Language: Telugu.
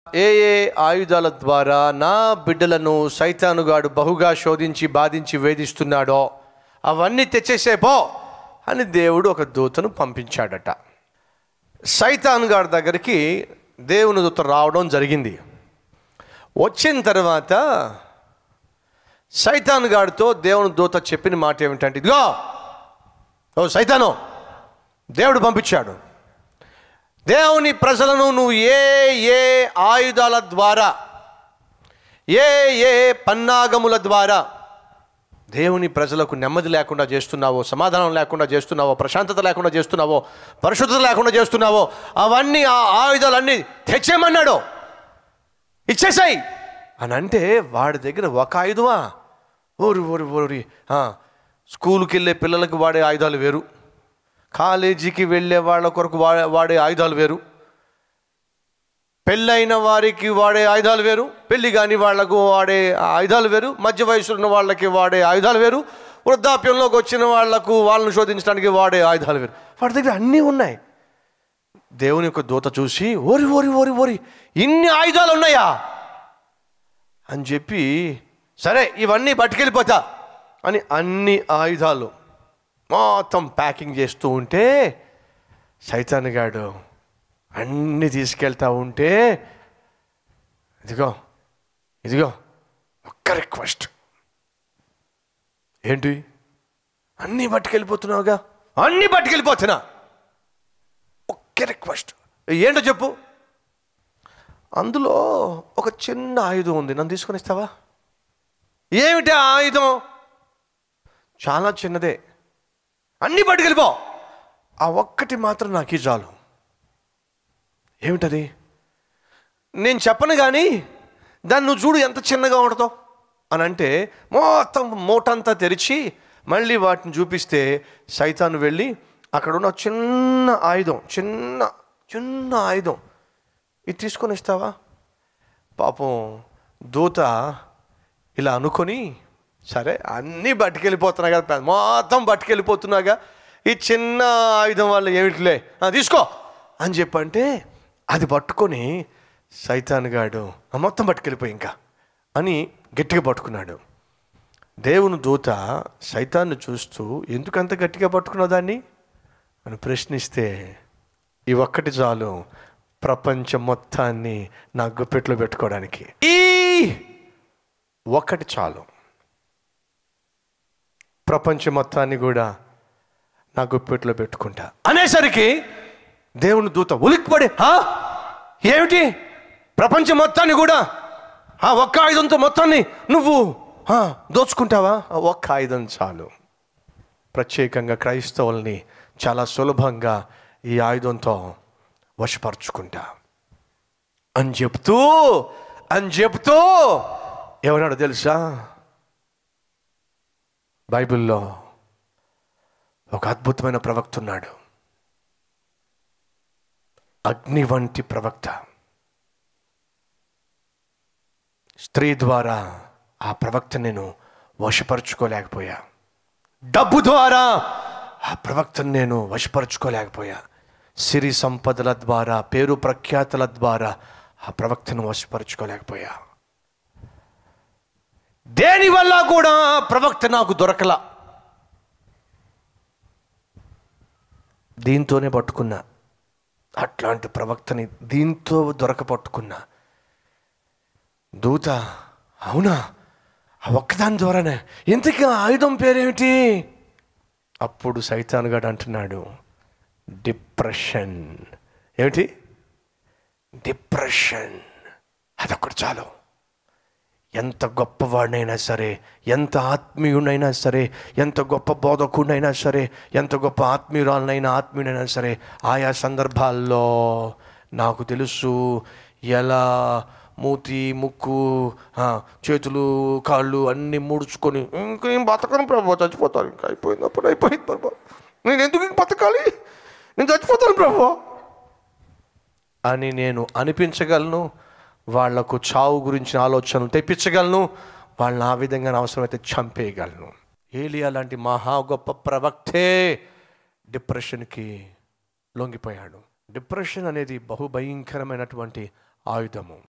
ఏ ఏ ఆయుధాల ద్వారా నా బిడ్డలను సైతానుగాడు బహుగా శోధించి బాధించి వేధిస్తున్నాడో అవన్నీ తెచ్చేసే పో అని దేవుడు ఒక దూతను పంపించాడట సైతాన్ గారి దగ్గరికి దేవుని దూత రావడం జరిగింది వచ్చిన తర్వాత సైతాన్ గాడితో దేవుని దూత చెప్పిన మాట ఏమిటంటే ఇదిగో ఓ సైతాను దేవుడు పంపించాడు దేవుని ప్రజలను నువ్వు ఏ ఏ ఆయుధాల ద్వారా ఏ ఏ పన్నాగముల ద్వారా దేవుని ప్రజలకు నెమ్మది లేకుండా చేస్తున్నావో సమాధానం లేకుండా చేస్తున్నావో ప్రశాంతత లేకుండా చేస్తున్నావో పరిశుద్ధత లేకుండా చేస్తున్నావో అవన్నీ ఆ ఆయుధాలన్నీ తెచ్చేయమన్నాడు ఇచ్చేసాయి అని అంటే వాడి దగ్గర ఒక ఆయుధమా ఓరి ఓరి ఓరి ఆ, స్కూల్కి వెళ్ళే పిల్లలకు వాడే ఆయుధాలు వేరు కాలేజీకి వెళ్ళే వాళ్ళ కొరకు వాడే వాడే ఆయుధాలు వేరు పెళ్ళైన వారికి వాడే ఆయుధాలు వేరు పెళ్లి కాని వాళ్లకు వాడే ఆయుధాలు వేరు మధ్య వయసు ఉన్న వాళ్ళకి వాడే ఆయుధాలు వేరు వృద్ధాప్యంలోకి వచ్చిన వాళ్లకు వాళ్ళని శోధించడానికి వాడే ఆయుధాలు వేరు వాడి దగ్గర అన్నీ ఉన్నాయి దేవుని యొక్క దూత చూసి ఓరి ఓరి ఓరి ఓరి ఇన్ని ఆయుధాలు ఉన్నాయా అని చెప్పి సరే ఇవన్నీ పట్టుకెళ్ళిపోతా అని అన్ని ఆయుధాలు మొత్తం ప్యాకింగ్ చేస్తూ ఉంటే సైతాన్ గాడు అన్నీ తీసుకెళ్తా ఉంటే ఇదిగో ఇదిగో ఒక్క రిక్వెస్ట్ ఏంటి అన్నీ పట్టుకెళ్ళిపోతున్నావుగా అన్నీ పట్టుకెళ్ళిపోతున్నా ఒక్క రిక్వెస్ట్ ఏంటో చెప్పు అందులో ఒక చిన్న ఆయుధం ఉంది నన్ను తీసుకొని ఇస్తావా ఏమిటి ఆ ఆయుధం చాలా చిన్నదే అన్నీ పట్టుకెళ్ళిపో ఆ ఒక్కటి మాత్రం నాకు చాలు ఏమిటది నేను చెప్పను కానీ దాన్ని నువ్వు చూడు ఎంత చిన్నగా ఉండదో అని అంటే మొత్తం మూటంతా తెరిచి మళ్ళీ వాటిని చూపిస్తే సైతాను వెళ్ళి అక్కడ ఉన్న చిన్న ఆయుధం చిన్న చిన్న ఆయుధం ఇది తీసుకొని ఇస్తావా పాపం దూత ఇలా అనుకొని సరే అన్నీ పట్టుకెళ్ళిపోతున్నా కదా పెద్ద- మొత్తం పట్టుకెళ్ళిపోతున్నాగా ఈ చిన్న ఆయుధం వల్ల ఏమిటిలే ఆ, తీసుకో అని చెప్పంటే అది పట్టుకొని సైతాన్ గాడు "ఆ, మొత్తం పట్టుకెళ్ళిపోయి ఇంకా అని గట్టిగా పట్టుకున్నాడు దేవుని దూత సైతాన్ని చూస్తూ ఎందుకంత గట్టిగా పట్టుకున్నావు దాన్ని అని ప్రశ్నిస్తే ఈ ఒక్కటి చాలు ప్రపంచం మొత్తాన్ని నా గుప్పెట్లో పెట్టుకోవడానికి ఈ ఒక్కటి చాలు ప్రపంచం మొత్తాన్ని కూడా నా గుప్పెట్లో పెట్టుకుంటా అనేసరికి దేవుని దూత ఉలిక్కిపడి "హా? ఏమిటి ప్రపంచం మొత్తాన్ని కూడా ఆ ఒక్క ఆయుధంతో మొత్తాన్ని నువ్వు "హా, దోచుకుంటావా ఆ ఒక్క ఆయుధం చాలు ప్రత్యేకంగా క్రైస్తవుల్ని చాలా సులభంగా ఈ ఆయుధంతో వశపరుచుకుంటా అని చెప్తూ అని చెప్తూ ఏమన్నాడు తెలుసా బైబిల్లో ఒక అద్భుతమైన ప్రవక్త ఉన్నాడు అగ్ని వంటి ప్రవక్త స్త్రీ ద్వారా ఆ ప్రవక్త నేను వశపరుచుకోలేకపోయా డబ్బు ద్వారా ఆ ప్రవక్తను నేను వశపరుచుకోలేకపోయా సిరి సంపదల ద్వారా పేరు ప్రఖ్యాతుల ద్వారా ఆ ప్రవక్తను వశపరుచుకోలేకపోయా దేనివల్ల కూడా ఆ ప్రవక్త నాకు దొరకల దీంతోనే పట్టుకున్నా అట్లాంటి ప్రవక్తని దీంతో దొరక పట్టుకున్నా దూత అవునా ఆ ఒక్కదాని ద్వారానే ఇంతకీ ఆ ఆయుధం పేరేమిటి అప్పుడు సైతాన్ గడు అంటున్నాడు డిప్రెషన్ ఏమిటి డిప్రెషన్ అదొక్కటి చాలు ఎంత గొప్పవాడినైనా సరే ఎంత ఆత్మీయుడైనా సరే ఎంత గొప్ప బోధకుడైనా సరే ఎంత గొప్ప ఆత్మీయురాలనైనా ఆత్మీయుడైనా సరే ఆయా సందర్భాల్లో నాకు తెలుసు ఎలా మూతి ముక్కు ఆ, చేతులు కాళ్ళు అన్నీ ముడుచుకొని ఇంకేం బతకను ప్రభు చచ్చిపోతాను ఇంకా అయిపోయింది అప్పుడు అయిపోయింది ప్రభు నేను ఎందుకు ఇంక బతకాలి నేను చచ్చిపోతాను ప్రభు అని నేను అనిపించగలను వాళ్లకు చావు గురించిన ఆలోచనలు తెప్పించగలను వాళ్ళని ఆ విధంగా అవసరమైతే చంపేయగలను ఏలియా లాంటి మహా గొప్ప ప్రవక్తే డిప్రెషన్కి లొంగిపోయాడు డిప్రెషన్ అనేది బహుభయంకరమైనటువంటి ఆయుధము